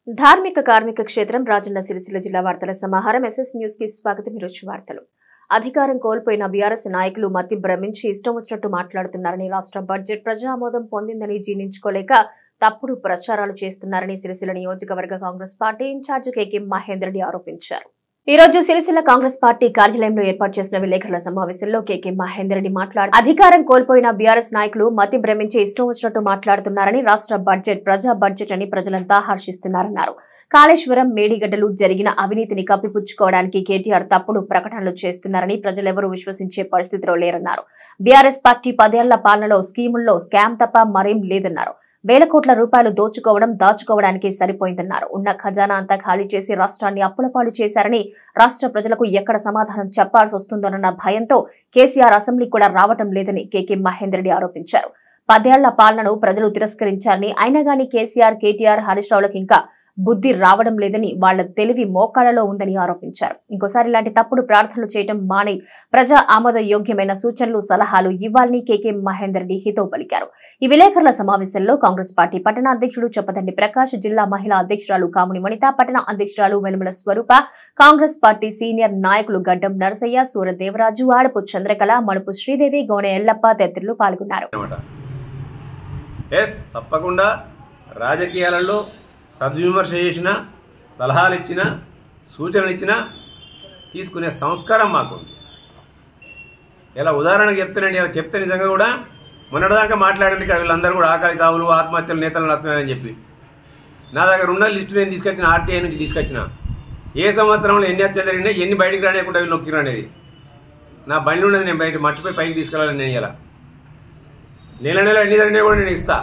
ధార్మిక కార్మిక క్షేత్రం రాజన్న సిరిసిల్ల జిల్లా వార్తల సమాహారం ఎస్ఎస్ న్యూస్ కి స్వాగతం ఈరోజు వార్తలు అధికారం కోల్పోయిన బీఆర్ఎస్ నాయకులు మతి భ్రమించి ఇష్టం వచ్చినట్టు మాట్లాడుతున్నారని రాష్ట్ర బడ్జెట్ ప్రజా ఆమోదం పొందిందని జీర్ణించుకోలేక తప్పుడు ప్రచారాలు చేస్తున్నారని సిరిసిల్ల నియోజకవర్గ Congress party incharge KK Mahender Reddy ఆరోపించారు ఈ రోజు సిరిసిల్ల కాంగ్రెస్ పార్టీ కార్యాలయంలో ఏర్పాటు చేసిన విలేకరుల సమావేశంలో కేకే మహేందర్ రెడ్డి మాట్లాడు అధికారం కోల్పోయిన బీఆర్ఎస్ నాయకులు మతి భ్రమించి ఇష్టం వచ్చినట్టు మాట్లాడుతున్నారని రాష్ట్ర బడ్జెట్ ప్రజా బడ్జెట్ అని ప్రజలంతా హర్షిస్తున్నారన్నారు కాళేశ్వరం మేడిగడ్డలు జరిగిన అవినీతిని కప్పిపుచ్చుకోవడానికి కేటీఆర్ తప్పుడు ప్రకటనలు చేస్తున్నారని ప్రజలెవరూ విశ్వసించే పరిస్థితిలో లేరన్నారు బీఆర్ఎస్ పార్టీ పదేళ్ల పాలనలో స్కీముల్లో స్కామ్ తప్ప మరేం లేదన్నారు వేల కోట్ల రూపాయలు దోచుకోవడం దాచుకోవడానికి సరిపోయిందన్నారు ఉన్న ఖజానా అంతా ఖాళీ చేసి రాష్ట్రాన్ని అప్పులపాలు చేశారని రాష్ట్ర ప్రజలకు ఎక్కడ సమాధానం చెప్పాల్సి వస్తుందోనన్న భయంతో కేసీఆర్ అసెంబ్లీకి కూడా రావటం లేదని కేకే మహేందర్ రెడ్డి ఆరోపించారు పదేళ్ల పాలనను ప్రజలు తిరస్కరించారని అయినా గానీ కేసీఆర్ కేటీఆర్ హరీష్ రావులకు ఇంకా బుద్ధి రావడం లేదని వాళ్ల తెలివి మోకాలలో ఉందని ఆరోపించారు ఇంకోసారి ఇలాంటి తప్పుడు ప్రార్థనలు చేయడం మాని ప్రజా ఆమోదయోగ్యమైన సూచనలు సలహాలు ఇవ్వాలని కేకే మహేందర్ రెడ్డి హితవు పలికారు ఈ విలేకరుల సమావేశంలో కాంగ్రెస్ పార్టీ పట్టణ అధ్యక్షుడు చొప్పదండి ప్రకాష్ జిల్లా మహిళా అధ్యక్షురాలు కాముని వనిత పట్టణ అధ్యక్షురాలు వెలుమల స్వరూప కాంగ్రెస్ పార్టీ సీనియర్ నాయకులు గడ్డం నరసయ్య సూరదేవరాజు ఆడపు చంద్రకళ మణుపు శ్రీదేవి గోనె ఎల్లప్ప తదితరులు పాల్గొన్నారు అనమాట ఎస్ తప్పకుండా రాజకీయాలలో సద్విమర్శ చేసిన సలహాలు ఇచ్చిన సూచనలు ఇచ్చిన తీసుకునే సంస్కారం మాకు ఉంది. ఇలా ఉదాహరణకు చెప్తానండి ఇలా చెప్తే నిజంగా కూడా మొన్నటిదాకా మాట్లాడింది ఇక్కడ వీళ్ళందరూ కూడా ఆకలి కావులు ఆత్మహత్యలు నేతలు నడుతున్నారని చెప్పి నా దగ్గర ఉన్న లిస్టు నేను తీసుకొచ్చిన ఆర్టీఐ నుంచి తీసుకొచ్చిన ఏ సంవత్సరంలో ఎన్ని హత్యలు జరిగినాయి ఎన్ని బయటికి రానియకుండా వీళ్ళు నొక్కిరు అనేది నా బండి ఉన్నది నేను బయట మర్చిపోయి పైకి తీసుకెళ్ళాలని నేను ఇలా నెల నెల ఎన్ని జరిగినా కూడా నేను ఇస్తా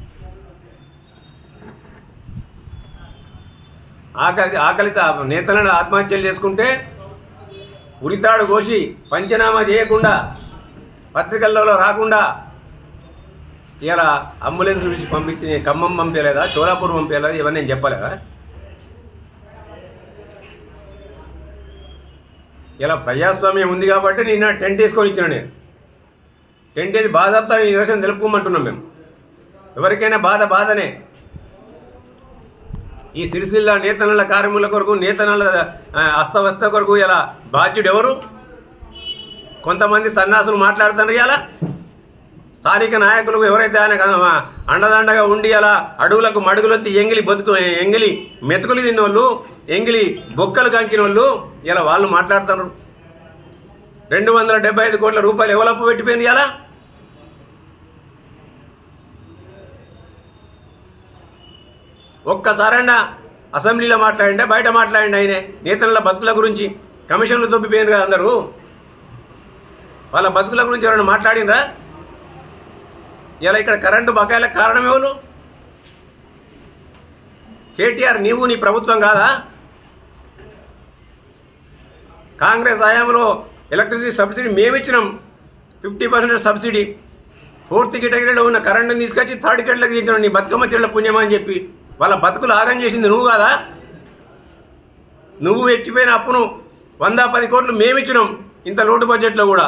ఆకలి ఆకలిత నేతలను ఆత్మహత్యలు చేసుకుంటే ఉరితాడు కోసి పంచనామా చేయకుండా పత్రికల్లో రాకుండా ఇలా అంబులెన్స్ పిలిచి పంపించి ఖమ్మం పంపించలేదా షోలాపూర్ పంపించలేదా ఇవన్నీ నేను చెప్పలేదా ఇలా ప్రజాస్వామ్యం ఉంది కాబట్టి నిన్న టెంట్ వేసుకొని ఇచ్చిన నేను టెంట్ వేసి బాధంతా ఈ నిరసన తెలుపుకోమంటున్నాం మేము ఎవరికైనా బాధ బాధనే ఈ సిరిసిల్ల నేతనల కార్మికుల కొరకు నేతనల ఆ, అస్తవ్యస్త కొరకు ఇలా బాధ్యుడు ఎవరు కొంతమంది సన్నాసులు మాట్లాడుతున్నారు ఇలా స్థానిక నాయకులు ఎవరైతే ఆయన కదా, అండదండగా ఉండి అలా అడవులకు మడుగులొత్తి ఎంగిలి బతుకు ఎంగిలి మెతుకులు తిన్నోళ్ళు ఎంగిలి బొక్కలు కంకిన వాళ్ళు ఇలా వాళ్ళు మాట్లాడుతున్నారు రెండు వందల డెబ్బై ఐదు కోట్ల రూపాయలు ఎవలప్పు పెట్టిపోయింది ఇలా ఒక్కసారైనా అసెంబ్లీలో మాట్లాడిండే బయట మాట్లాడండి ఆయనే నేతల బతుకుల గురించి కమిషన్లు దొబ్బిపోయారు కదా అందరూ వాళ్ళ బతుకుల గురించి ఎవరైనా మాట్లాడినరా ఇలా ఇక్కడ కరెంటు బకాయిలకు కారణం ఎవరు కేటీఆర్ నీవు నీ ప్రభుత్వం కాదా కాంగ్రెస్ హయాంలో ఎలక్ట్రిసిటీ సబ్సిడీ మేమిచ్చినాం ఫిఫ్టీ పర్సెంట్ సబ్సిడీ ఫోర్త్ కేటగిరీలో ఉన్న కరెంటుని తీసుకొచ్చి థర్డ్ కేటగిరీకి దించినాం నీ బతుకమ్మ చెట్ల పుణ్యమా అని చెప్పి వాళ్ళ బతుకులు ఆగం చేసింది నువ్వు కాదా నువ్వు ఎట్టిపోయిన అప్పును వంద పది కోట్లు మేమిచ్చినాం ఇంత లోటు బడ్జెట్లో కూడా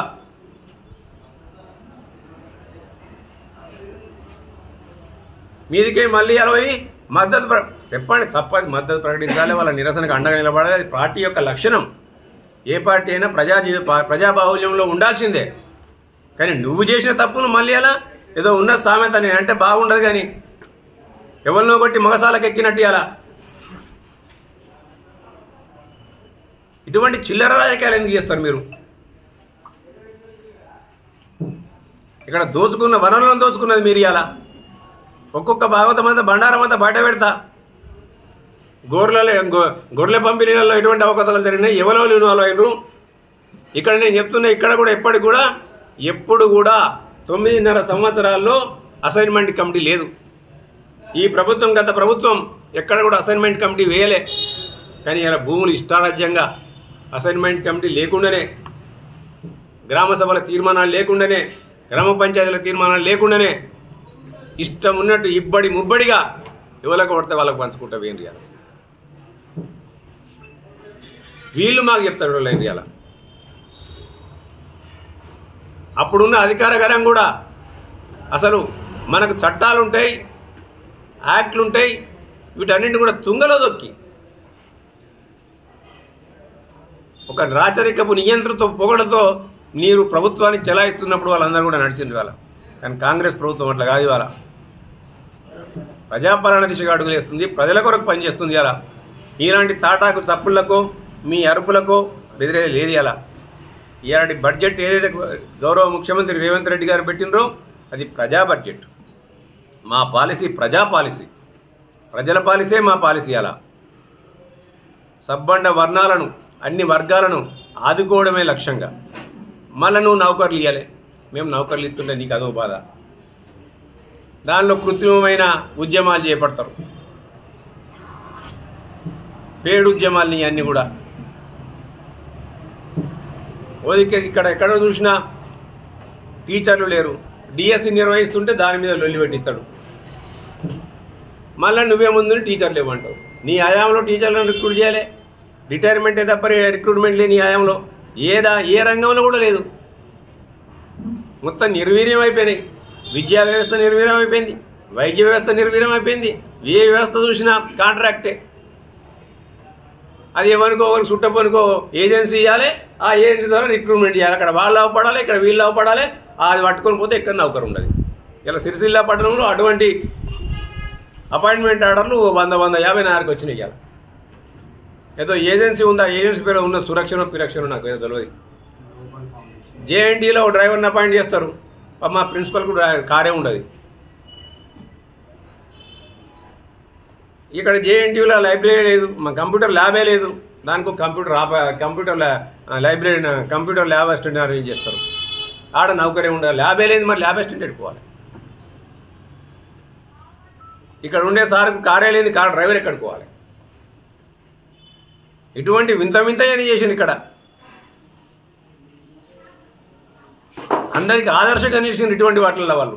మీదికే మళ్ళీ అరవై మద్దతు ప్ర- చెప్పండి తప్పది మద్దతు ప్రకటించాలి వాళ్ళ నిరసనకు అండగా నిలబడాలి అది పార్టీ యొక్క లక్షణం ఏ పార్టీ అయినా ప్రజా జీ- పా- ప్రజాబాహుల్యంలో ఉండాల్సిందే కానీ నువ్వు చేసిన తప్పును మళ్ళీ అలా ఏదో ఉన్న సామెత నేను అంటే బాగుండదు కానీ ఎవరినో కొట్టి మగసాలకు ఎక్కినట్టు అలా ఇటువంటి చిల్లర రాజకీయాలు ఎందుకు చేస్తారు మీరు ఇక్కడ దోచుకున్న వనరులను దోచుకున్నది మీరు ఇలా ఒక్కొక్క భాగవతం అంతా బండారం అంతా బయట పెడతా గొర్రెల గొ- గొర్రెల పంపిణీలలో ఎటువంటి అవకాశాలు జరిగినాయి ఎవరో ఇన్వాల్వ్ అయినరు ఇక్కడ నేను చెప్తున్నా ఇక్కడ కూడా ఎప్పటికి కూడా ఎప్పుడు కూడా తొమ్మిదిన్నర సంవత్సరాల్లో అసైన్మెంట్ కమిటీ లేదు ఈ ప్రభుత్వం గత ప్రభుత్వం ఎక్కడ కూడా అసైన్మెంట్ కమిటీ వేయలే కానీ ఇలా భూములు ఇష్టారాజ్యంగా అసైన్మెంట్ కమిటీ లేకుండానే గ్రామ సభల తీర్మానాలు లేకుండానే గ్రామ పంచాయతీల తీర్మానాలు లేకుండానే ఇష్టం ఉన్నట్టు ఇబ్బడి ముబ్బడిగా ఎవరికి పడితే వాళ్ళకి పంచుకుంటా వేయండి ఇవాళ వీళ్ళు మాకు చెప్తారు వీళ్ళు ఇవాళ అప్పుడున్న అధికార గణం కూడా అసలు మనకు చట్టాలు ఉంటాయి యాక్ట్లు ఉంటాయి వీటన్నింటి కూడా తుంగలో దొక్కి ఒక రాచరికపు నియంత్రణతో పొగడతో మీరు ప్రభుత్వాన్ని చెలాయిస్తున్నప్పుడు వాళ్ళందరూ కూడా నడిచింది వాళ్ళ కానీ కాంగ్రెస్ ప్రభుత్వం అట్లా కాదు ఇవాళ ప్రజాపాలన దిశగా అడుగులేస్తుంది ప్రజల కొరకు పనిచేస్తుంది అలా ఇలాంటి తాటాకు చప్పుళ్లకు మీ అరుపులకు బెదిరేది లేదు అలా ఇలాంటి బడ్జెట్ ఏదైతే గౌరవ ముఖ్యమంత్రి రేవంత్ రెడ్డి గారు పెట్టినరో అది ప్రజా బడ్జెట్ మా పాలసీ ప్రజా పాలసీ ప్రజల పాలసీ మా పాలసీ అలా సబ్బండ వర్ణాలను అన్ని వర్గాలను ఆదుకోవడమే లక్ష్యంగా మళ్ళీ నువ్వు నౌకర్లు ఇవ్వాలి మేము నౌకర్లు ఇస్తుంటే నీకు అదో బాధ దానిలో కృత్రిమమైన ఉద్యమాలు చేపడతారు పేడు ఉద్యమాలని అన్నీ కూడా ఓదిక ఇక్కడ ఎక్కడ చూసినా టీచర్లు లేరు డిఎస్సి నిర్వహిస్తుంటే దాని మీద లొల్లి పెట్టిస్తాడు మళ్ళీ నువ్వే ముందు టీచర్లు ఇవ్వంటావు నీ హయాంలో టీచర్లను రిక్రూట్ చేయాలి రిటైర్మెంటే తప్ప రిక్రూట్మెంట్ లేని హయాంలో ఏదా ఏ రంగంలో కూడా లేదు మొత్తం నిర్వీర్యం అయిపోయినాయి విద్యా వ్యవస్థ నిర్వీర్యం అయిపోయింది వైద్య వ్యవస్థ నిర్వీర్యం అయిపోయింది ఏ వ్యవస్థ చూసినా కాంట్రాక్టే అది ఏమనుకో ఒకరికి చుట్టపనుకో ఏజెన్సీ ఇవ్వాలి ఆ ఏజెన్సీ ద్వారా రిక్రూట్మెంట్ చేయాలి అక్కడ వాళ్ళు అవపడాలి ఇక్కడ వీళ్ళు అవపడాలి అది పట్టుకొని పోతే ఎక్కడ నౌకరు ఉండదు ఇలా సిరిసిల్ల పట్టణంలో అటువంటి అపాయింట్మెంట్ ఆర్డర్లు వంద వంద యాభై నాలుగు వచ్చినాయి ఇవాళ ఏదో ఏజెన్సీ ఉందా ఏజెన్సీ పేరు ఉన్న సురక్షణ పిరక్షణ నాకు ఏదో తెలియదు జేఎన్టీలో డ్రైవర్ని అపాయింట్ చేస్తారు పాపం మా ప్రిన్సిపల్ కూడా కారే ఉండదు ఇక్కడ జేఎన్టీయూలో లైబ్రరీ లేదు మా కంప్యూటర్ ల్యాబే లేదు దానికి ఒక కంప్యూటర్ ఆప కంప్యూటర్ ల్యా- library computer lab assistant arrange చేస్తారు ఆడ నౌకరే ఉండదు ల్యాబే లేదు మరి ల్యాబ్ అసిస్టెంట్ పెట్టుకోవాలి ఇక్కడ ఉండే సార్కు కారే లేదు కార్ డ్రైవర్ ఎక్కడుకోవాలి ఇటువంటి వింత వింత అని చేసింది ఇక్కడ అందరికి ఆదర్శంగా నిలిచింది ఇటువంటి వాటిల్లో వాళ్ళు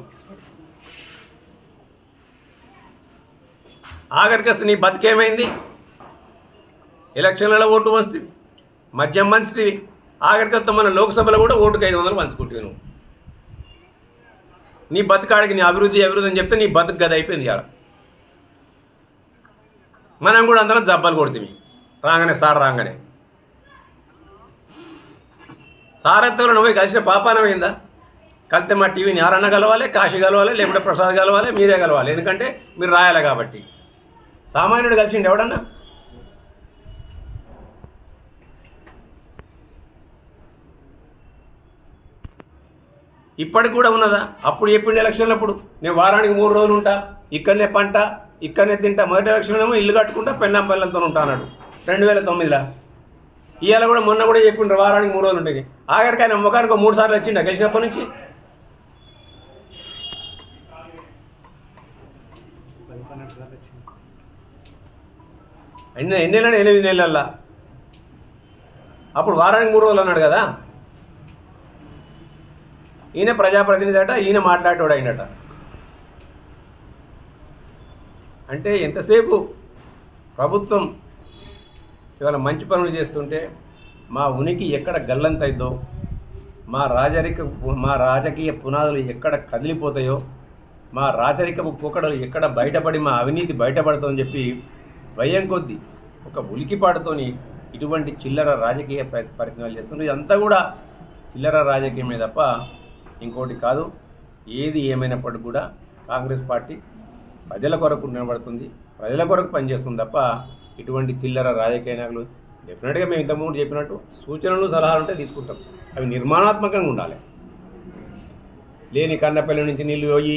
ఆఖరికి వస్తే నీ బతికేమైంది ఎలక్షన్లలో ఓటు వస్తుంది మద్యం పంచుతుంది ఆఖరికి వస్తే మన లోక్సభలో కూడా ఓటుకు ఐదు వందలు పంచుకుంటుంది నువ్వు నీ బతుకాడికి నీ అభివృద్ధి అభివృద్ధి అని చెప్తే నీ బతుకు గది అయిపోయింది ఇవాళ మనం కూడా అందరం జబ్బలు కొడుతుంది రాగానే సార్ రాగానే సారథ్యంలో నువ్వు కలిసిన పాపానమైందా కలిస్తే మా టీవీని ఎవరన్నా కలవాలి కాశీ కలవాలి లేకుంటే ప్రసాద్ కలవాలి మీరే కలవాలి ఎందుకంటే మీరు రాయాలి కాబట్టి సామాన్యుడు కలిసిండు ఎవడన్నా ఇప్పటికి కూడా ఉన్నదా అప్పుడు చెప్పిండు ఎలక్షన్లప్పుడు నేను వారానికి మూడు రోజులు ఉంటా ఇక్కడనే పంట ఇక్కడనే తింటా మొదటి ఎలక్షన్ ఏమో ఇల్లు కట్టుకుంటా పెళ్ళాం పిల్లలతో ఉంటా అన్నాడు రెండు వేల తొమ్మిదిలో ఇవాళ కూడా మొన్న కూడా చెప్పిండ్రు వారానికి మూడు రోజులు ఉంటాయి ఆఖరికి ఆయన ముఖానికి ఒక మూడు సార్లు వచ్చిండ గెలిచినప్పటి నుంచి ఎన్ని ఎన్ని నెలలు ఎనిమిది నెలలల్లా అప్పుడు వారానికి మూడు రోజులు అన్నాడు కదా ఈయన ప్రజాప్రతినిధి అట ఈయన మాట్లాడేవాడు అయినట అంటే ఎంతసేపు ప్రభుత్వం ఇవాళ మంచి పనులు చేస్తుంటే మా ఉనికి ఎక్కడ గల్లంతైద్దో మా రాజరిక మా రాజకీయ పునాదులు ఎక్కడ కదిలిపోతాయో మా రాజరికపు పోకడలు ఎక్కడ బయటపడి మా అవినీతి బయటపడుతుందని చెప్పి భయం కొద్దీ ఒక ఉలికిపాటుతోని ఇటువంటి చిల్లర రాజకీయ ప్ర- ప్రయత్నాలు చేస్తున్నారు ఇదంతా కూడా చిల్లర రాజకీయమే తప్ప ఇంకోటి కాదు ఏది ఏమైనప్పటికీ కూడా కాంగ్రెస్ పార్టీ ప్రజల కొరకు నిలబడుతుంది ప్రజల కొరకు పనిచేస్తుంది తప్ప ఇటువంటి చిల్లర రాజకీయ నాయకులు డెఫినెట్గా మేము ఇంతకుముందు చెప్పినట్టు సూచనలు సలహాలు ఉంటే తీసుకుంటాం అవి నిర్మాణాత్మకంగా ఉండాలి లేని కన్నపల్లి నుంచి నీళ్లు పోయి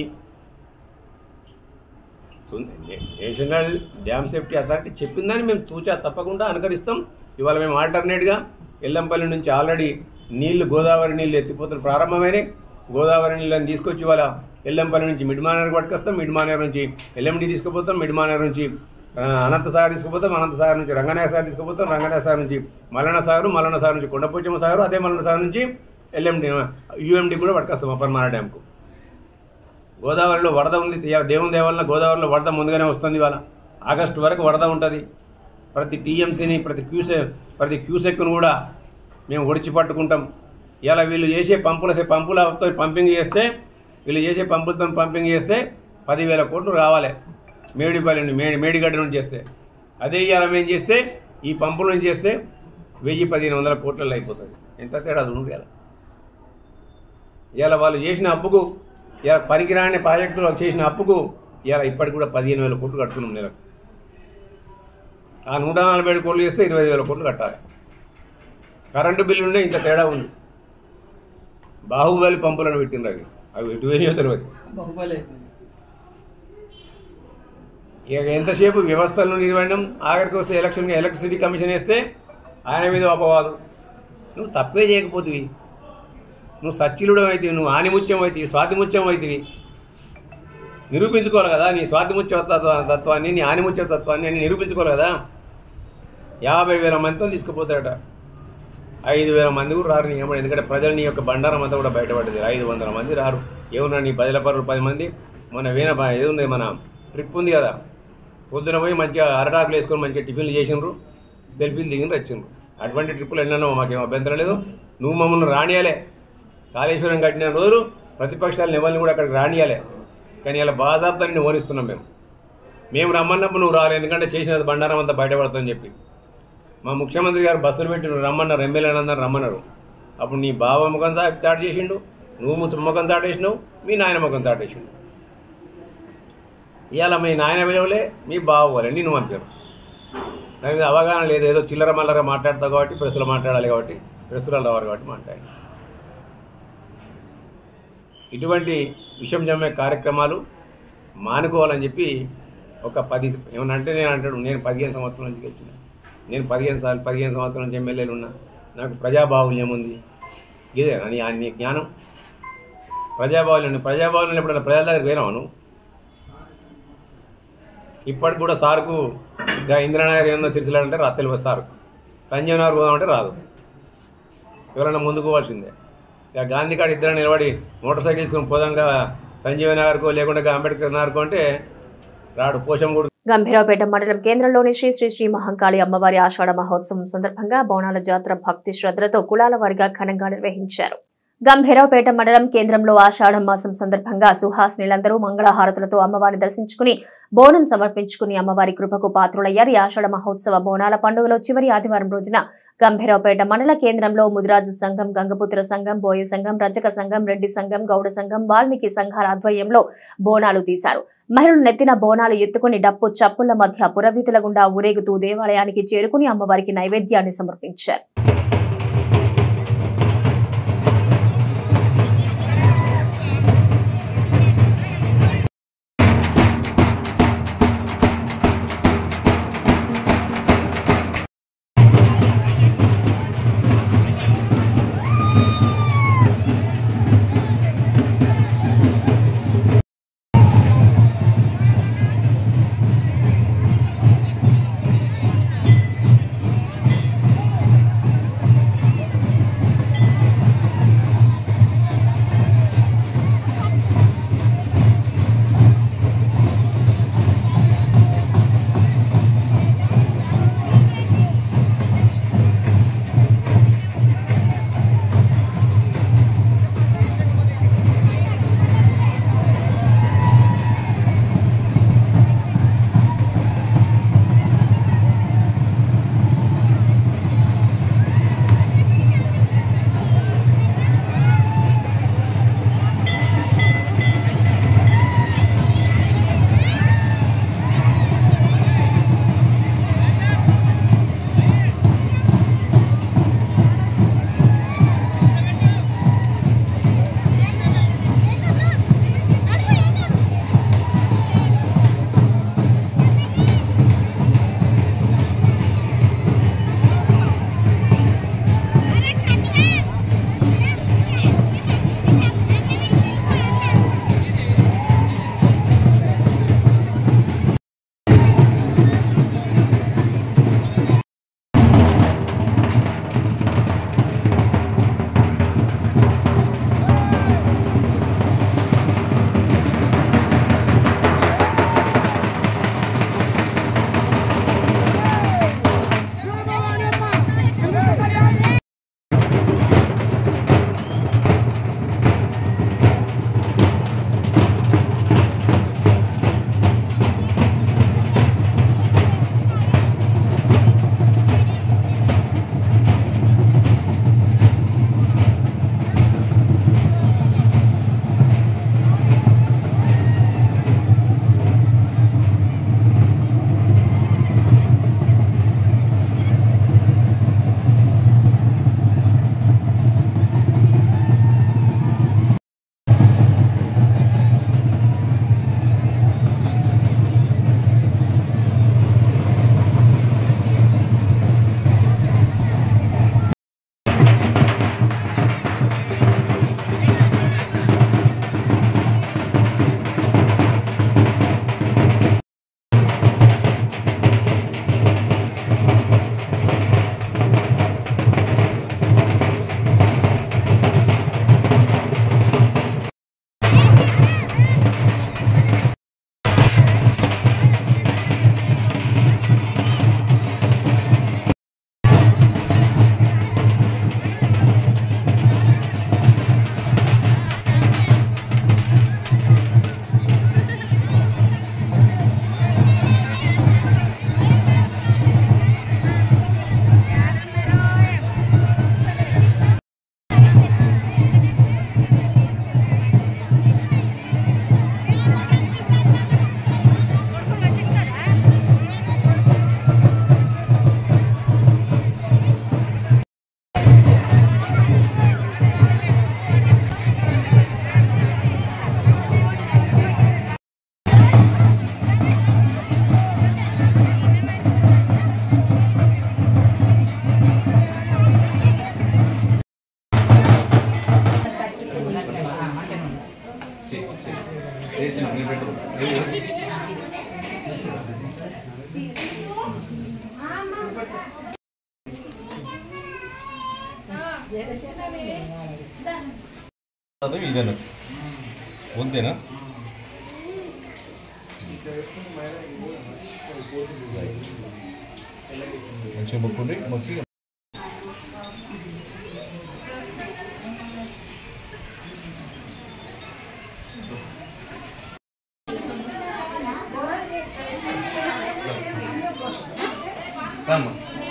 నేషనల్ డ్యామ్ సేఫ్టీ అథారిటీ చెప్పిందని మేము తూచా తప్పకుండా అనుకరిస్తాం ఇవాళ మేము ఆల్టర్నేట్గా ఎల్లంపల్లి నుంచి ఆల్రెడీ నీళ్లు గోదావరి నీళ్లు ఎత్తిపోతులు ప్రారంభమైనాయి గోదావరి నీళ్ళని తీసుకొచ్చి ఇవాళ ఎల్లంపల్లి నుంచి మిడ్మానేర్ పట్టుకొస్తాం మిడ్మానేర్ నుంచి ఎల్ఎండి తీసుకుపోతాం మిడ్మానేర్ నుంచి ఆ, అనంత సాగర్ తీసుకుపోతాం అనంత సాగర్ నుంచి రంగనాయ సాగర్ తీసుకుపోతాం రంగనాయ సాగర్ నుంచి మల్లన సాగర్ మల్లన సాగర్ నుంచి కొండపోచమ్మ సాగర్ అదే మల్లన సాగర్ నుంచి ఎల్ఎండి యూఎండి కూడా పట్టుకొస్తాం అప్పర్మాన డ్యామ్కు గోదావరిలో వరద ఉంది ఇవాళ దేవుని దేవల్ల గోదావరిలో వరద ముందుగానే వస్తుంది ఇవాళ ఆగస్టు వరకు వరద ఉంటుంది ప్రతి టీఎంసీని ప్రతి క్యూసె ప్రతి క్యూసెక్ను కూడా మేము ఒడిచి పట్టుకుంటాం ఇలా వీళ్ళు చేసే పంపుల పంపులతో పంపింగ్ చేస్తే వీళ్ళు చేసే పంపులతో పంపింగ్ చేస్తే పదివేల కోట్లు రావాలి మేడిపల్లి నుండి మేడి మేడిగడ్డ నుండి చేస్తే అదే ఇవాళ మేము చేస్తే ఈ పంపుల నుంచి చేస్తే వెయ్యి పదిహేను వందల కోట్లలో అయిపోతుంది ఎంత తేడా చూడండి ఇలా ఇవాళ వాళ్ళు చేసిన అప్పుకు ఇలా పనికిరాని ప్రాజెక్టులో చేసిన అప్పుకు ఇలా ఇప్పటికి కూడా పదిహేను వేల కోట్లు కడుతున్నాం నెలకు ఆ నూట నలభై ఏడు కోట్లు చేస్తే ఇరవై ఐదు వేల కోట్లు కట్టాలి కరెంటు బిల్లు ఉండే ఇంత తేడా ఉంది బాహుబలి పంపులను పెట్టిండ్రు అవి అవి ఎటు పోయినాయో తెలియదు బాహుబలి అయిపోయింది ఇక ఎంతసేపు వ్యవస్థలను నిర్వహణం ఆఖరికి వస్తే ఎలక్షన్ ఎలక్ట్రిసిటీ కమిషన్ వేస్తే ఆయన మీద అపవాదు నువ్వు తప్పే చేయకపోతివి నువ్వు సచ్చిలుడం అవుతుంది నువ్వు ఆనిముత్యం అవుతుంది స్వాతిముత్యం అవుతుంది నిరూపించుకోవాలి కదా నీ స్వాతిముత్య తత్వ- తత్వాన్ని నీ ఆనిముత్య తత్వాన్ని అని నిరూపించుకోవాలి కదా యాభై వేల మందితో తీసుకుపోతాడట ఐదు వేల మంది కూడా రారు నీ ఏమన్నా ఎందుకంటే ప్రజలు నీ యొక్క బండారం అంతా కూడా బయటపడ్డది ఐదు వందల మంది రారు ఏమన్నా నీ పదిల పరులు పది మంది మన వీణ ఏది ఉంది మన ట్రిప్ ఉంది కదా పొద్దున పోయి మంచిగా అరటాకులు వేసుకొని మంచిగా టిఫిన్లు చేసినారు సెల్ఫీలు దిగిన వచ్చిండ్రు అటువంటి ట్రిప్పులు ఎన్నో మాకేం అభ్యంతరం లేదు నువ్వు మమ్మల్ని రానియాలే కాళేశ్వరం కట్టిన రోజులు ప్రతిపక్షాలను ఎవరిని కూడా అక్కడికి రానియాలే కానీ ఇలా బాధాప్తాన్ని ఓరిస్తున్నాం మేము మేము రమ్మన్నప్పుడు నువ్వు రాలేదు ఎందుకంటే చేసినది బండారం అంతా బయటపడుతుందని చెప్పి మా ముఖ్యమంత్రి గారు బస్సులు పెట్టి నువ్వు రమ్మన్నారు ఎమ్మెల్యే అందరు రమ్మన్నారు అప్పుడు నీ బావ ముఖం చా- చాటు చేసిండు నువ్వు ముచ్చ ముఖం చాటేసినావు మీ నాయన ముఖం చాటేసిండు ఇవాళ మీ నాయన విలువలే మీ బావ వాళ్ళే నిన్ను పంపారు దాని మీద అవగాహన లేదు ఏదో చిల్లర మల్లర మాట్లాడతావు కాబట్టి ప్రెస్సులో మాట్లాడాలి కాబట్టి ప్రెస్సులో రావాలి కాబట్టి మాట్లాడాలి ఇటువంటి విషం జమ్మే కార్యక్రమాలు మానుకోవాలని చెప్పి ఒక పది ఏమన్నా అంటే నేను అంటాడు నేను పదిహేను సంవత్సరాల నుంచి గెలిచిన నేను పదిహేను సార్లు పదిహేను సంవత్సరాల నుంచి ఎమ్మెల్యేలు ఉన్నా నాకు ప్రజాబాహుల్యం ఉంది ఇదే అని నీ జ్ఞానం ప్రజాబాహుల్యం ప్రజాబాహుల్యం ఎప్పుడైనా ప్రజల దగ్గరికి పోయినావా నువ్వు ఇప్పటికి కూడా సార్కు ఇంకా ఇంద్రనగర్ ఏందో సిరిసిల్ల అంటే రా తెలియదు సార్ సంజయ్ నగర్ పోదామంటే రాదు ఎవరైనా ముందుకు పోవాల్సిందే ఇక గాంధీ కాడ ఇద్దరు నిలబడి మోటార్ సైకిల్ తీసుకుని పోదాంగా సంజీవ నగర్కో లేకుండా అంబేద్కర్ నగర్కో అంటే రాడు పోషంగూడు గంభీరావుపేట మండలం కేంద్రంలోని శ్రీ శ్రీ శ్రీ మహంకాళి అమ్మవారి ఆషాఢ మహోత్సవం సందర్భంగా బోనాల జాతర భక్తి శ్రద్ధలతో కులాల వారిగా ఘనంగా నిర్వహించారు గంభీరావుపేట మండలం కేంద్రంలో ఆషాఢ మాసం సందర్భంగా సుహాసినులందరూ మంగళహారతులతో అమ్మవారిని దర్శించుకుని బోనం సమర్పించుకుని అమ్మవారి కృపకు పాత్రులయ్యారు ఈ ఆషాఢ మహోత్సవ బోనాల పండుగలో చివరి ఆదివారం రోజున గంభీరావుపేట మండల కేంద్రంలో ముదిరాజు సంఘం గంగపుత్ర సంఘం బోయ సంఘం రజక సంఘం రెడ్డి సంఘం గౌడ సంఘం వాల్మీకి సంఘాల ఆధ్వర్యంలో బోనాలు తీశారు మహిళలు నెత్తిన బోనాలు ఎత్తుకుని డప్పు చప్పుల మధ్య పురవీధుల గుండా ఊరేగుతూ దేవాలయానికి చేరుకుని అమ్మవారికి నైవేద్యాన్ని సమర్పించారు ಅದು ಇದೇನು ಒಂದೇನಾ మంచిగా మొక్కుండి మొక్కి రామ్మా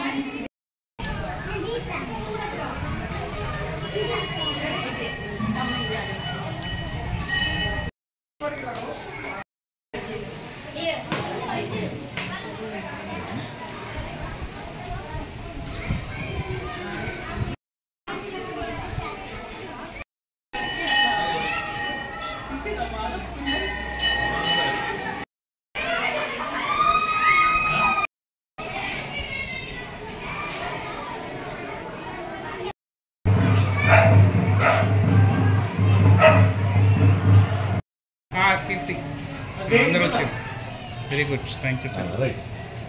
కీర్తి అందరూ వచ్చారు very good thank you sir right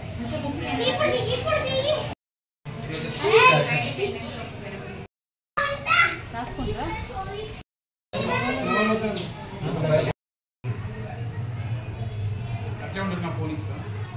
అట్లే ఉండదు నా పోలీస్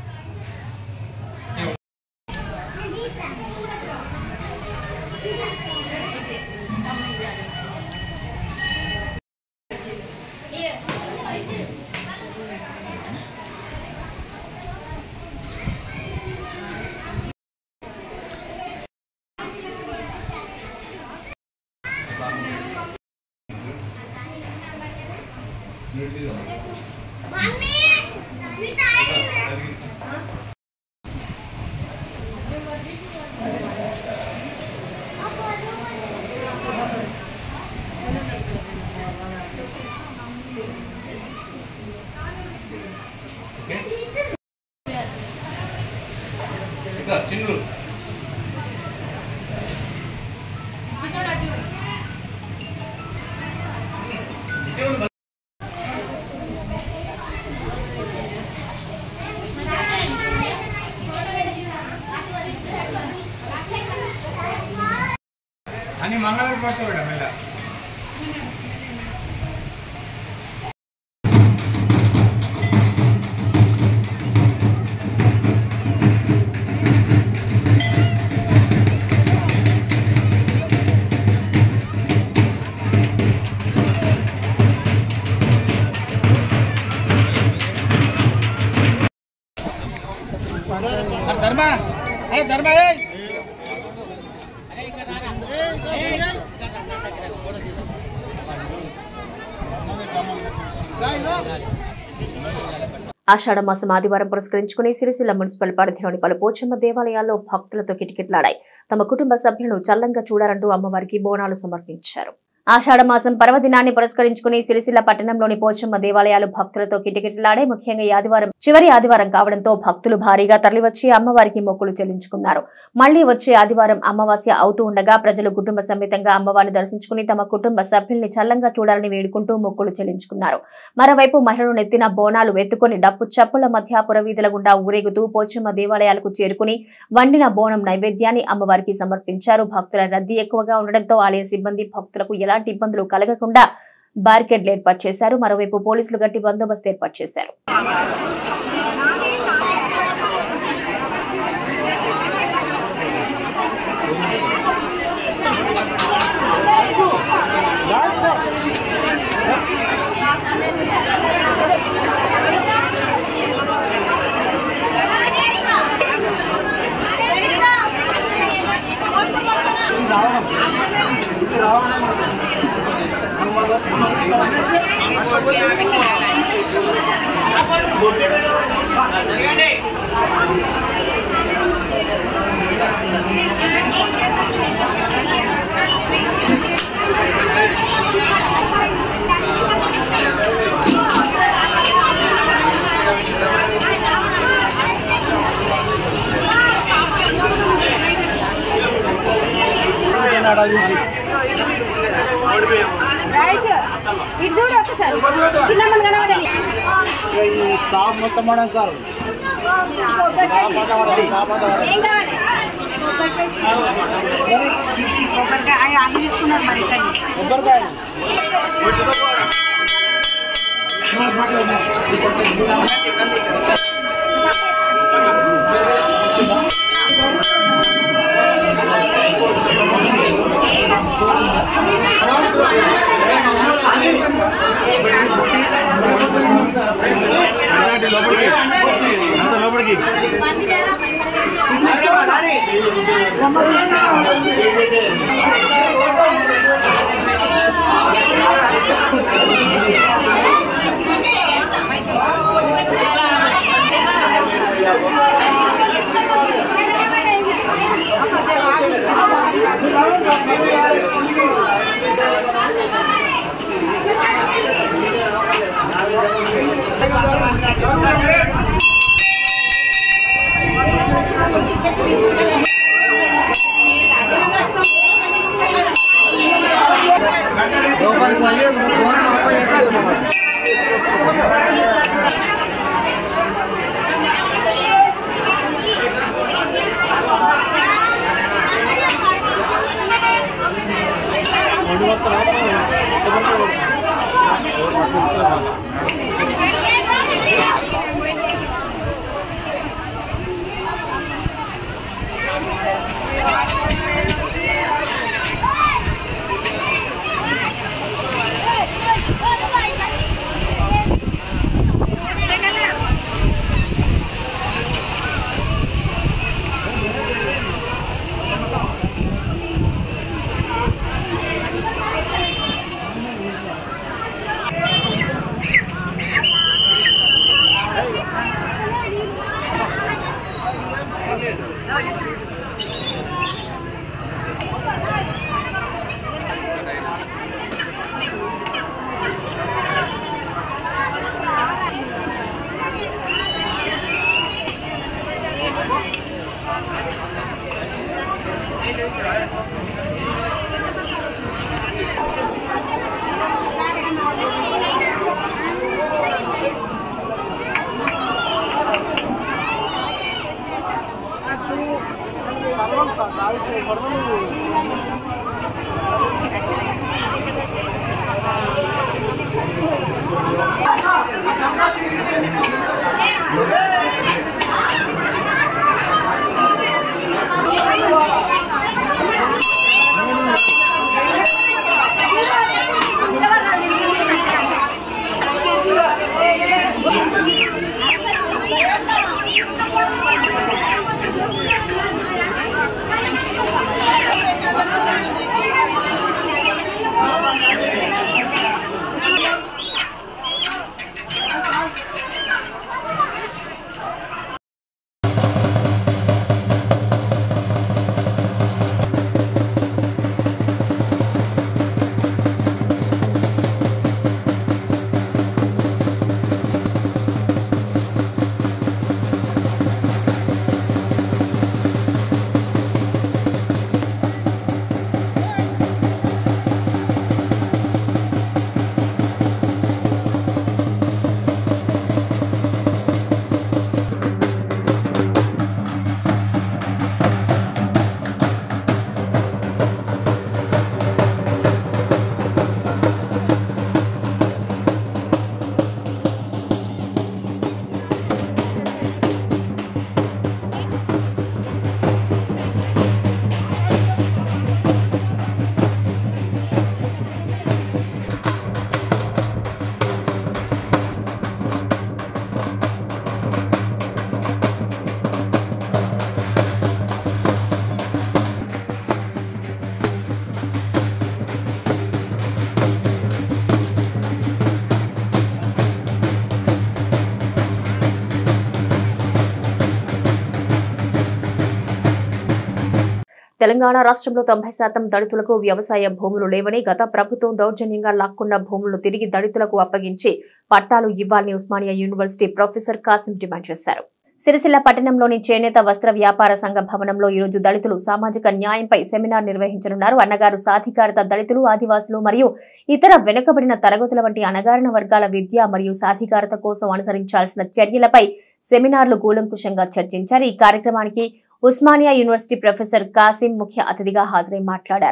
ఇంకా చిన్ను అని మంగళవారం పడుతుంది మేడం ఇలా ధర్మ అరే ధర్మ ఆషాఢ మాసం ఆదివారం పురస్కరించుకుని సిరిసిల్ల మున్సిపల్ పరిధిలోని పలు పోచమ్మ దేవాలయాల్లో భక్తులతో కిటకిటలాడాయి తమ కుటుంబ సభ్యులను చల్లంగా చూడాలంటూ అమ్మవారికి బోనాలు సమర్పించారు ఆషాఢ మాసం పర్వదినాన్ని పురస్కరించుకుని సిరిసిల్ల పట్టణంలోని పోచమ్మ దేవాలయాలు భక్తులతో కిటకిటలాడే ముఖ్యంగా ఈ ఆదివారం చివరి ఆదివారం కావడంతో భక్తులు భారీగా తరలివచ్చి అమ్మవారికి మొక్కులు చెల్లించుకున్నారు మళ్లీ వచ్చే ఆదివారం అమావాస్య అవుతూ ఉండగా ప్రజలు కుటుంబ సమేతంగా అమ్మవారిని దర్శించుకుని తమ కుటుంబ సభ్యుల్ని చల్లంగా చూడాలని వేడుకుంటూ మొక్కులు చెల్లించుకున్నారు మరోవైపు మహిళలు నెత్తిన బోనాలు ఎత్తుకొని డప్పు చప్పుల మధ్య పురవీధుల గుండా ఊరేగుతూ పోచమ్మ దేవాలయాలకు చేరుకుని వండిన బోనం నైవేద్యాన్ని అమ్మవారికి సమర్పించారు భక్తుల రద్దీ ఎక్కువగా ఉండడంతో ఆలయ సిబ్బంది భక్తులకు ఎలాంటి ఇబ్బందులు కలగకుండా బారికేడ్లు ఏర్పాటు చేశారు మరోవైపు పోలీసులు గట్టి బందోబస్తు ఏర్పాటు చేశారు రాయేష్, ఇటు చూడు ఒకసారి చిన్నమ్మని కనబడాలి ఈ స్టాఫ్ మొత్తం పడండి సార్ ఏం కావాలి కొబ్బరికాయ అన్ని తీసుకున్నారు మరి ఇక్కడ కొబ్బరికాయ లోపలికి తెలంగాణ రాష్ట్రంలో తొంభై శాతం దళితులకు వ్యవసాయ భూములు లేవని గత ప్రభుత్వం దౌర్జన్యంగా లాక్కున్న భూములను తిరిగి దళితులకు అప్పగించి పట్టాలు ఇవ్వాలని Osmania university professor Kasim demand చేశారు సిరిసిల్ల పట్టణంలోని చేనేత వస్త్ర వ్యాపార సంఘ భవనంలో ఈరోజు దళితులు సామాజిక న్యాయంపై సెమినార్ నిర్వహించనున్నారు అన్నగారు సాధికారత దళితులు ఆదివాసులు మరియు ఇతర వెనుకబడిన తరగతుల వంటి అణగారిన వర్గాల విద్య మరియు సాధికారత కోసం అనుసరించాల్సిన చర్యలపై సెమినార్లు కూలంకుషంగా చర్చించారు ఈ కార్యక్రమానికి ఉస్మానియా యూనివర్సిటీ ప్రొఫెసర్ కాసిం ముఖ్య అతిథిగా హాజరై మాట్లాడారు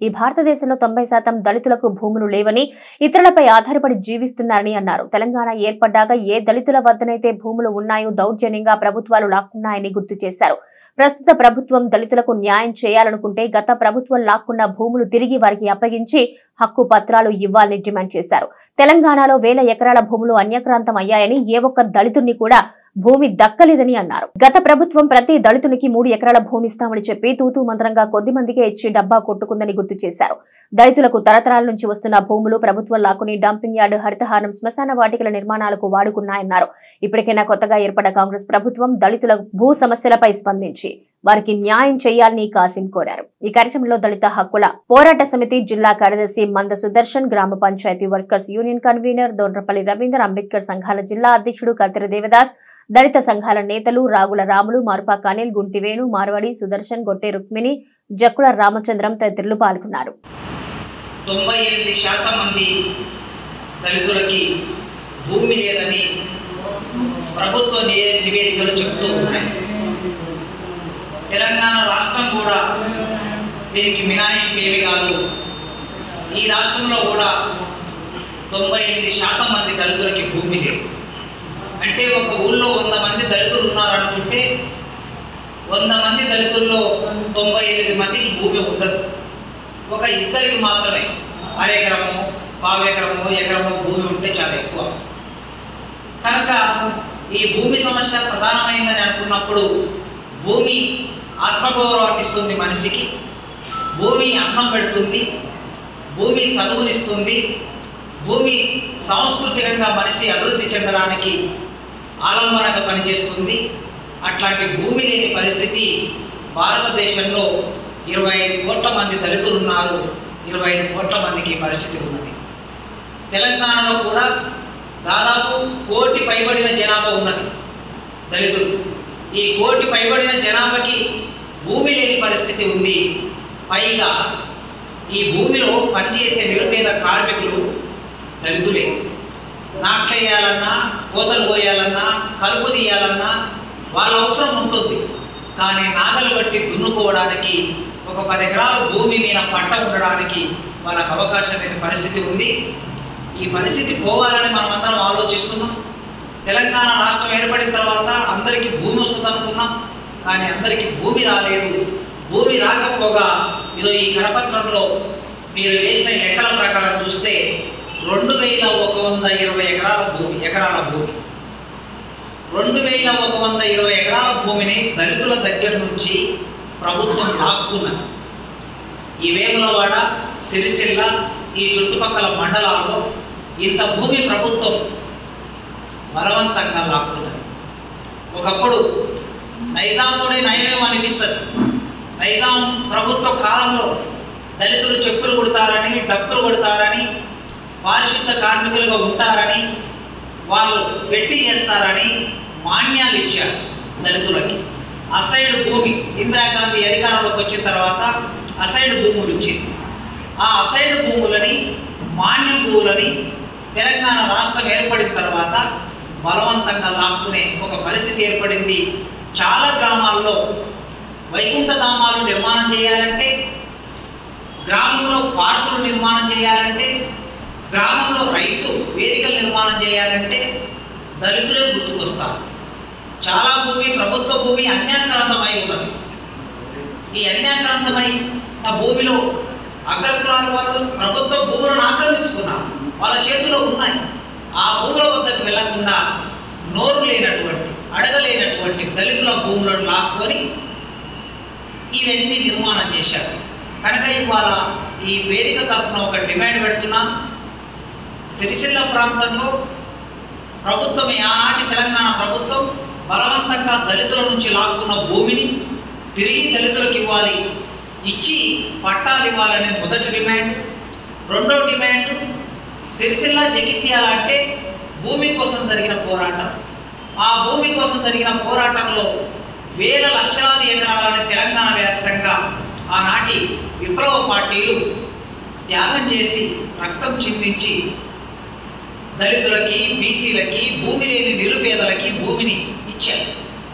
ఈ భారతదేశంలో తొంభై శాతం దళితులకు భూములు లేవని ఇతరులపై ఆధారపడి జీవిస్తున్నారని అన్నారు తెలంగాణ ఏర్పడ్డాక ఏ దళితుల వద్దనైతే భూములు ఉన్నాయో దౌర్జన్యంగా ప్రభుత్వాలు లాక్కున్నాయని గుర్తు చేశారు ప్రస్తుత ప్రభుత్వం దళితులకు న్యాయం చేయాలనుకుంటే గత ప్రభుత్వం లాక్కున్న భూములు తిరిగి వారికి అప్పగించి హక్కు పత్రాలు ఇవ్వాలని డిమాండ్ చేశారు తెలంగాణలో వేల ఎకరాల భూములు అన్యక్రాంతం అయ్యాయని ఏ ఒక్క దళితుడిని కూడా భూమి దక్కలేదని అన్నారు గత ప్రభుత్వం ప్రతి దళితునికి మూడు ఎకరాల భూమి ఇస్తామని చెప్పి తూతూ మంత్రంగా కొద్ది మందికే ఇచ్చి డబ్బా కొట్టుకుందని గుర్తు చేశారు దళితులకు తరతరాల నుంచి వస్తున్న భూములు ప్రభుత్వం లాక్కుని డంపింగ్ యార్డు హరితహారం శ్మశాన వాటికల నిర్మాణాలకు వాడుకున్నాయన్నారు ఇప్పటికైనా కొత్తగా ఏర్పడ్డ కాంగ్రెస్ ప్రభుత్వం దళితుల భూ సమస్యలపై స్పందించి వారికి న్యాయం చేయాలని కాసిం కోరారు ఈ కార్యక్రమంలో దళిత హక్కుల పోరాట సమితి జిల్లా కార్యదర్శి మంద సుదర్శన్ గ్రామ panchayat workers union convener Dondrapalli Ravinder Ambedkar సంఘాల జిల్లా అధ్యక్షుడు కత్తిర దేవదాస్ దళిత సంఘాల నేతలు రాగుల రాములు మార్పాక అనిల్ గుంటివేణు మార్వాడి సుదర్శన్ గొట్టె రుక్మిణి జక్కుల రామచంద్రం తదితరులు పాల్గొన్నారు తొంభై ఎనిమిది శాతం మంది దళితులకి భూమి లేదని ప్రభుత్వ నివే- నివేదికలు చెబుతూ ఉన్నాయి తెలంగాణ రాష్ట్రం కూడా దీనికి మినాయింపు ఏమి కాదు ఈ రాష్ట్రంలో కూడా తొంభై ఎనిమిది శాతం మంది దళితులకి భూమి లేదు అంటే ఒక ఊళ్ళో వంద మంది దళితులు ఉన్నారనుకుంటే వంద మంది దళితుల్లో తొంభై ఎనిమిది మందికి భూమి ఉండదు ఒక ఇద్దరికి మాత్రమే అరెకరము పావెకరము ఎకరము భూమి ఉంటే చాలా ఎక్కువ కనుక ఈ భూమి సమస్య ప్రధానమైందని అనుకున్నప్పుడు భూమి ఆత్మగౌరవాన్ని ఇస్తుంది మనిషికి భూమి అన్నం పెడుతుంది భూమి చదువునిస్తుంది భూమి సాంస్కృతికంగా మనిషి అభివృద్ధి చెందడానికి ఆలంబనగా పనిచేస్తుంది అట్లాంటి భూమి లేని పరిస్థితి భారతదేశంలో ఇరవై ఐదు కోట్ల మంది దళితులు ఉన్నారు ఇరవై ఐదు కోట్ల మందికి ఈ పరిస్థితి ఉన్నది తెలంగాణలో కూడా దాదాపు కోటి పైబడిన జనాభా ఉన్నది దళితులు ఈ కోటి పైబడిన జనాభాకి భూమి లేని పరిస్థితి ఉంది పైగా ఈ భూమిలో పనిచేసే నిరుపేద కార్మికులు దళితులే నాట్లేయాలన్నా కోతలు కోయాలన్నా కలుపు తీయాలన్నా వాళ్ళ అవసరం ఉంటుంది కానీ నాగలు బట్టి దున్నుకోవడానికి ఒక పది ఎకరాల భూమి మీద పంట ఉండడానికి వాళ్ళకు అవకాశం లేని పరిస్థితి ఉంది ఈ పరిస్థితి పోవాలని మనం అందరం ఆలోచిస్తున్నాం తెలంగాణ రాష్ట్రం ఏర్పడిన తర్వాత అందరికీ భూమి వస్తుంది అనుకున్నాం కానీ అందరికీ భూమి రాలేదు భూమి రాకపోగా ఇదో ఈ కరపత్రంలో మీరు వేసిన లెక్కల ప్రకారం చూస్తే రెండు వేల ఒక వంద ఇరవై ఎకరాల భూమి ఎకరాల భూమి రెండు వేల ఒక వంద ఇరవై ఎకరాల భూమిని దళితుల దగ్గర నుంచి ప్రభుత్వం లాక్కున్నది ఈ వేములవాడ సిరిసిల్ల ఈ చుట్టుపక్కల మండలాల్లో ఇంత భూమి ప్రభుత్వం బలవంతంగా లాక్కున్నది ఒకప్పుడు నైజాంలోనే నయమేమో అనిపిస్తుంది నైజాం ప్రభుత్వ కాలంలో దళితులు చెప్పులు కొడతారని డప్పులు కొడతారని పారిశుద్ధ కార్మికులుగా ఉంటారని వాళ్ళు పెట్టి చేస్తారని మాన్యాలు ఇచ్చారు దళితులకి అసైడ్ భూమి ఇందిరాగాంధీ అధికారంలోకి వచ్చిన తర్వాత అసైడ్ భూములు ఇచ్చింది ఆ అసైడ్ భూములని మాన్యం భూములని తెలంగాణ రాష్ట్రం ఏర్పడిన తర్వాత బలవంతంగా లాక్కునే ఒక పరిస్థితి ఏర్పడింది చాలా గ్రామాల్లో వైకుంఠ ధామాలు నిర్మాణం చేయాలంటే గ్రామంలో పార్కులు నిర్మాణం చేయాలంటే గ్రామంలో రైతు వేదికలు నిర్మాణం చేయాలంటే దళితులే గుర్తుకొస్తారు చాలా భూమి ప్రభుత్వ భూమి అన్యాక్రాంతమై ఉన్నది ఈ అన్యాక్రాంతమై ఆ భూమిలో అగ్రకులాల వాళ్ళు ప్రభుత్వ భూములను ఆక్రమించుకున్నారు వాళ్ళ చేతిలో ఉన్నాయి ఆ భూముల వద్దకు వెళ్లకుండా నోరు లేనటువంటి అడగలేనటువంటి దళితుల భూములను లాక్కొని ఇవన్నీ నిర్మాణం చేశారు కనుక ఇవాళ ఈ వేదిక తరఫున ఒక డిమాండ్ పెడుతున్నాం సిరిసిల్ల ప్రాంతంలో ప్రభుత్వం ఆనాటి తెలంగాణ ప్రభుత్వం బలవంతంగా దళితుల నుంచి లాక్కున్న భూమిని తిరిగి దళితులకు ఇవ్వాలి ఇచ్చి పట్టాలు ఇవ్వాలనే మొదటి డిమాండ్ రెండో డిమాండ్ సిరిసిల్ల జగిత్యాల అంటే భూమి కోసం జరిగిన పోరాటం ఆ భూమి కోసం జరిగిన పోరాటంలో వేల లక్షలాది ఎకరాలని తెలంగాణ వ్యాప్తంగా ఆనాటి విప్లవ పార్టీలు త్యాగం చేసి రక్తం చిందించి దళితులకి బీసీలకి భూమి లేని నిరుపేదలకి భూమిని ఇచ్చారు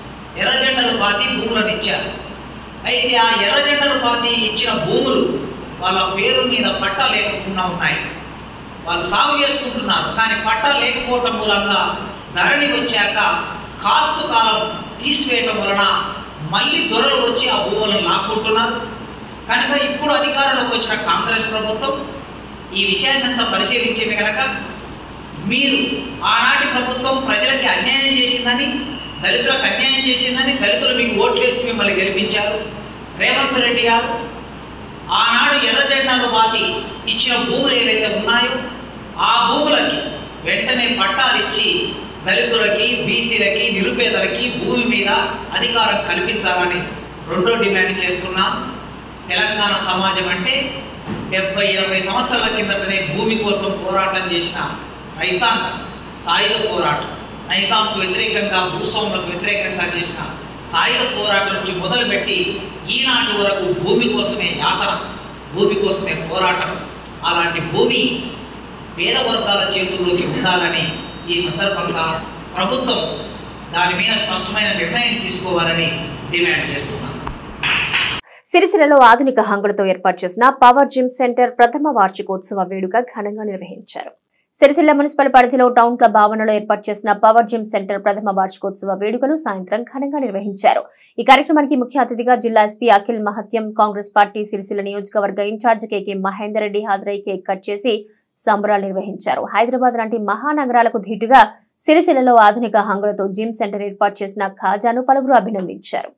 ఎర్రజెండలు పాతి భూములను ఇచ్చారు అయితే ఆ ఎర్రజెండలు పాతి ఇచ్చిన భూములు వాళ్ళ పేరు మీద పట్టా లేకుండా ఉన్నాయి వాళ్ళు సాగు చేసుకుంటున్నారు కానీ పట్టా లేకపోవటం మూలంగా ధరణి వచ్చాక కాస్తు కాలం తీసివేయటం వలన మళ్ళీ దొరలు వచ్చి ఆ భూములను లాక్కుంటున్నారు కనుక ఇప్పుడు అధికారంలోకి వచ్చిన కాంగ్రెస్ ప్రభుత్వం ఈ విషయాన్ని అంతా పరిశీలించింది కనుక మీరు ఆనాటి ప్రభుత్వం ప్రజలకి అన్యాయం చేసిందని దళితులకు అన్యాయం చేసిందని దళితులు మీకు ఓట్లేసి మిమ్మల్ని గెలిపించారు రేవంత్ రెడ్డి గారు ఆనాడు ఎర్ర జెండాలు మాది ఇచ్చిన భూములు ఏవైతే ఉన్నాయో ఆ భూములకి వెంటనే పట్టాలు ఇచ్చి దళితులకి బీసీలకి నిరుపేదలకి భూమి మీద అధికారం కల్పించాలని రెండో డిమాండ్ చేస్తున్నాం తెలంగాణ సమాజం అంటే డెబ్బై ఇరవై సంవత్సరాల కిందటనే భూమి కోసం పోరాటం చేసిన రైతాంగం సాయుధ పోరాటం నైజాంకు వ్యతిరేకంగా భూస్వాములకు వ్యతిరేకంగా చేసిన సాయుధ పోరాటం నుంచి మొదలుపెట్టి ఈనాటి వరకు భూమి కోసమే యాతన భూమి కోసమే పోరాటం అలాంటి భూమి పేద వర్గాల చేతుల్లోకి ఉండాలని ఈ సందర్భంగా ప్రభుత్వం దాని మీద స్పష్టమైన నిర్ణయం తీసుకోవాలని డిమాండ్ చేస్తున్నాను సిరిసిల్లలో ఆధునిక హంగులతో ఏర్పాటు చేసిన పవర్ జిమ్ సెంటర్ ప్రథమ వార్షికోత్సవ వేడుక ఘనంగా నిర్వహించారు సిరిసిల్ల మున్సిపల్ పరిధిలో టౌన్ క్లబ్ ఆవరణలో ఏర్పాటు చేసిన పవర్ జిమ్ సెంటర్ ప్రథమ వార్షికోత్సవ వేడుకలు సాయంత్రం ఘనంగా నిర్వహించారు ఈ కార్యక్రమానికి ముఖ్య అతిథిగా జిల్లా ఎస్పీ అఖిల్ మహత్యం కాంగ్రెస్ పార్టీ సిరిసిల్ల నియోజకవర్గ ఇన్ఛార్జ్ కేకే మహేందర్ రెడ్డి హాజరై కేక్ కట్ చేసి సంబరాలు నిర్వహించారు హైదరాబాద్ లాంటి మహానగరాలకు ధీటుగా సిరిసిల్లలో ఆధునిక హంగులతో జిమ్ సెంటర్ ఏర్పాటు చేసిన ఖాజాను పలువురు అభినందించారు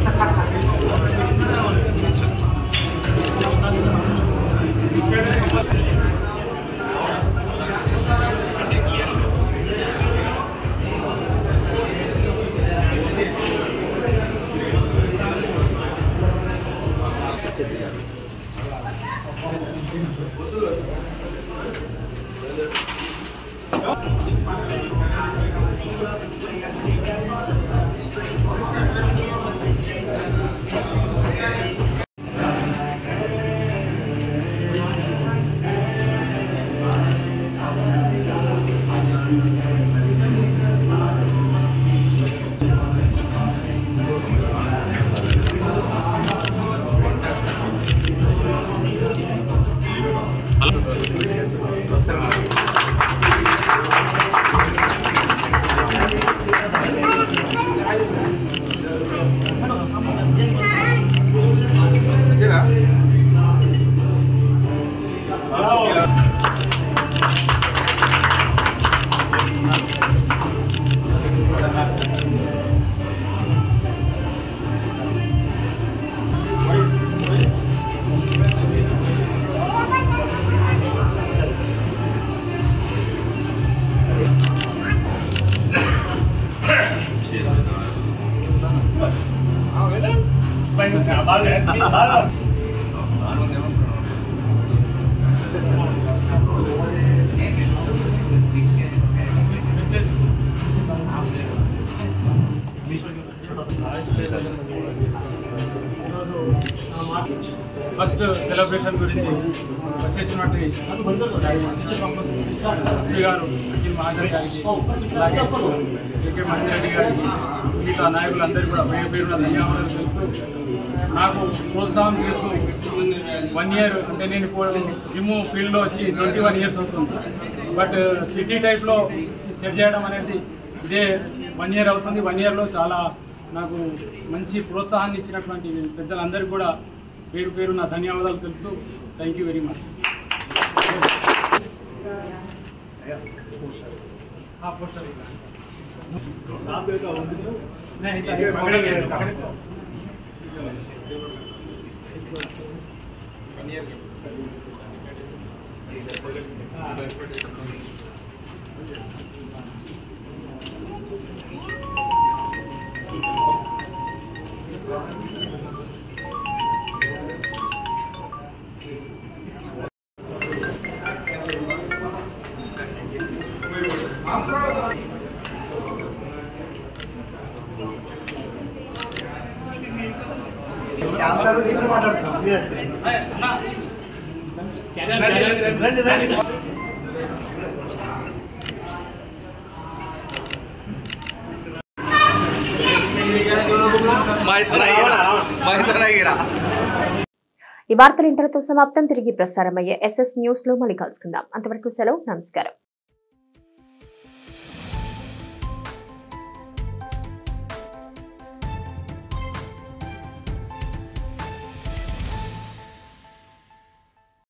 ఫస్ట్ సెలబ్రేషన్ గురించి వచ్చేసినటువంటి ఎస్పీ గారు అఖిల్ మహాజన్ గారికి అలాగే కేకే మహేందర్ రెడ్డి గారికి మిగతా నాయకులందరికీ కూడా పేరు పేరున ధన్యవాదాలు తెలుస్తూ నాకు ప్రోత్సాహం చేస్తూ వన్ ఇయర్ అంటే నేను ఇప్పుడు జిమ్ ఫీల్డ్లో వచ్చి ట్వంటీ వన్ ఇయర్స్ అవుతుంది బట్ సిటీ టైప్లో సెట్ చేయడం అనేది ఇదే వన్ ఇయర్ అవుతుంది వన్ ఇయర్లో చాలా నాకు మంచి ప్రోత్సాహాన్ని ఇచ్చినటువంటి పెద్దలందరికీ కూడా పేరు పేరు నా ధన్యవాదాలు తెలుపుతూ thank you very much poster नहीं सर पकड़ेंगे पकड़ेंगे రండి రండి ఈ వార్తలు ఇంతటితో సమాప్తం తిరిగి ప్రసారమయ్యే ఎస్ఎస్ న్యూస్ లో మళ్ళీ కలుసుకుందాం అంతవరకు సెలవు నమస్కారం